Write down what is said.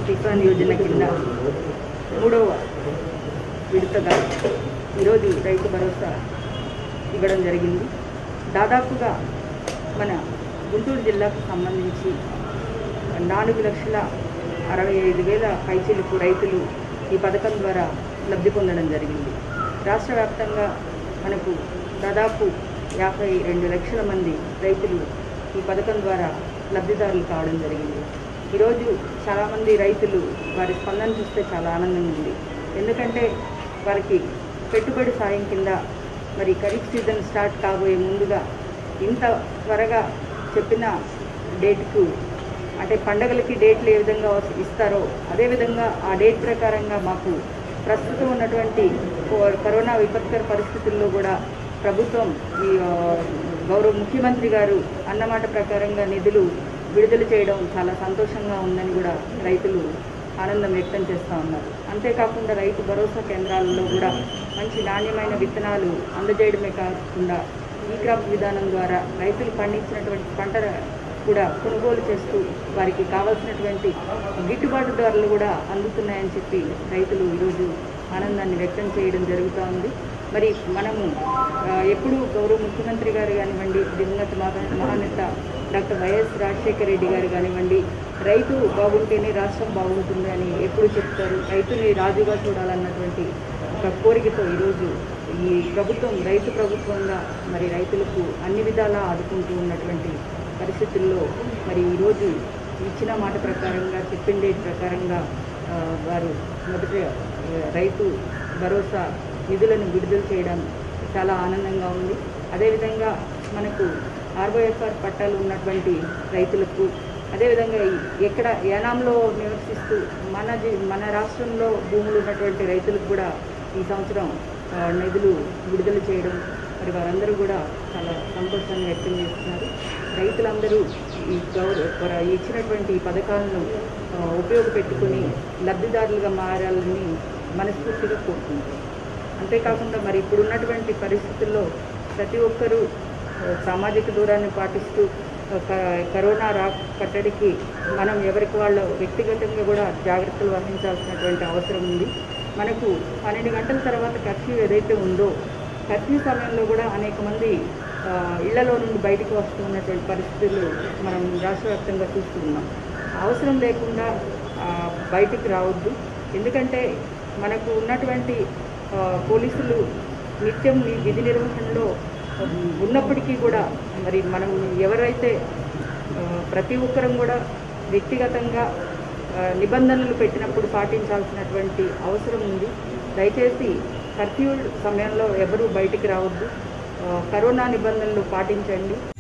కిసాన్ యోజన కింద మూడవ విడతగా ఈరోజు రైతు భరోసా ఇవ్వడం జరిగింది దాదాపుగా మన గుంటూరు జిల్లాకు సంబంధించి నాలుగు లక్షల అరవై ఐదు వేల పైచీలకు రైతులు ఈ పథకం ద్వారా లబ్ధి పొందడం జరిగింది రాష్ట్ర వ్యాప్తంగా మనకు దాదాపు యాభై రెండు లక్షల మంది రైతులు ఈ పథకం ద్వారా లబ్ధిదారులు కావడం జరిగింది ఈరోజు చాలామంది రైతులు వారి స్పందన చూస్తే చాలా ఆనందంగా ఉంది ఎందుకంటే వారికి పెట్టుబడి సాయం కింద మరి ఖరీఫ్ సీజన్ స్టార్ట్ కాబోయే ముందుగా ఇంత త్వరగా చెప్పిన డేట్కు అంటే పండగలకి డేట్లు ఏ విధంగా వస్- ఇస్తారో అదేవిధంగా ఆ డేట్ ప్రకారంగా మాకు ప్రస్తుతం ఉన్నటువంటి కో- కరోనా విపత్కర పరిస్థితుల్లో కూడా ప్రభుత్వం ఈ ఆ, గౌరవ ముఖ్యమంత్రి గారు అన్నమాట ప్రకారంగా నిధులు విడుదల చేయడం చాలా సంతోషంగా ఉందని కూడా రైతులు ఆనందం వ్యక్తం చేస్తూ ఉన్నారు అంతేకాకుండా రైతు భరోసా కేంద్రాలలో కూడా మంచి నాణ్యమైన విత్తనాలు అందజేయడమే కాకుండా ఈ క్రాప్ విధానం ద్వారా రైతులు పండించినటువంటి పంట కూడా కొనుగోలు చేస్తూ వారికి కావాల్సినటువంటి గిట్టుబాటు ధరలు కూడా అందుతున్నాయని చెప్పి రైతులు ఈరోజు ఆనందాన్ని వ్యక్తం చేయడం జరుగుతూ ఉంది మరి మనము ఆ, ఎప్పుడూ గౌరవ ముఖ్యమంత్రి గారు కానివ్వండి దివంగత మహా మహానేత డాక్టర్ వైఎస్ రాజశేఖర రెడ్డి గారు కానివ్వండి రైతు బాగుంటేనే రాష్ట్రం బాగుంటుంది అని ఎప్పుడు చెప్తారు రైతుని రాజుగా చూడాలన్నటువంటి ఒక కోరికతో ఈరోజు ఈ ప్రభుత్వం రైతు ప్రభుత్వంగా మరి రైతులకు అన్ని విధాలా ఆదుకుంటూ ఉన్నటువంటి పరిస్థితుల్లో మరి ఈరోజు ఇచ్చిన మాట ప్రకారంగా చెప్పిన డేట్ ప్రకారంగా ఆ, వారు మొదట ఆ, రైతు భరోసా నిధులను విడుదల చేయడం చాలా ఆనందంగా ఉంది అదేవిధంగా మనకు ఆర్బోఎఫ్ఆర్ పట్టాలు ఉన్నటువంటి రైతులకు అదేవిధంగా ఈ- ఎక్కడ యానాంలో నివసిస్తూ మన జి- మన రాష్ట్రంలో భూములు ఉన్నటువంటి రైతులకు కూడా ఈ సంవత్సరం ఆ, నిధులు విడుదల చేయడం మరి వారందరూ కూడా చాలా సంతోషాన్ని వ్యక్తం చేస్తున్నారు రైతులందరూ ఈ గౌరవ వర- ఇచ్చినటువంటి ఈ పథకాలను ఆ, ఉపయోగపెట్టుకుని లబ్ధిదారులుగా మారాలని మనస్ఫూర్తిగా కోరుకుంటున్నాను అంతేకాకుండా మరి ఇప్పుడు ఉన్నటువంటి పరిస్థితుల్లో ప్రతి ఒక్కరూ ఆ, సామాజిక దూరాన్ని పాటిస్తూ ఆ, క- కరోనా రా కట్టడికి మనం ఎవరికి వాళ్ళు వ్యక్తిగతంగా కూడా జాగ్రత్తలు వహించాల్సినటువంటి అవసరం ఉంది మనకు పన్నెండు గంటల తర్వాత కర్ఫ్యూ ఏదైతే ఉందో కర్ఫ్యూ సమయంలో కూడా అనేక మంది ఆ, ఇళ్లలో నుండి బయటకు వస్తూ ఉన్నటువంటి పరిస్థితులు మనం రాష్ట్ర వ్యాప్తంగా చూస్తున్నాం అవసరం లేకుండా ఆ, బయటికి రావద్దు ఎందుకంటే మనకు ఉన్నటువంటి ఆ, పోలీసులు నిత్యం ఈ విధి నిర్వహణలో ఆ, ఉన్నప్పటికీ కూడా మరి మనం ఎవరైతే ఆ, ప్రతి ఒక్కరం కూడా వ్యక్తిగతంగా ఆ, నిబంధనలు పెట్టినప్పుడు పాటించాల్సినటువంటి అవసరం ఉంది దయచేసి కర్ఫ్యూ సమయంలో ఎవరూ బయటికి రావద్దు ఆ, కరోనా నిబంధనలు పాటించండి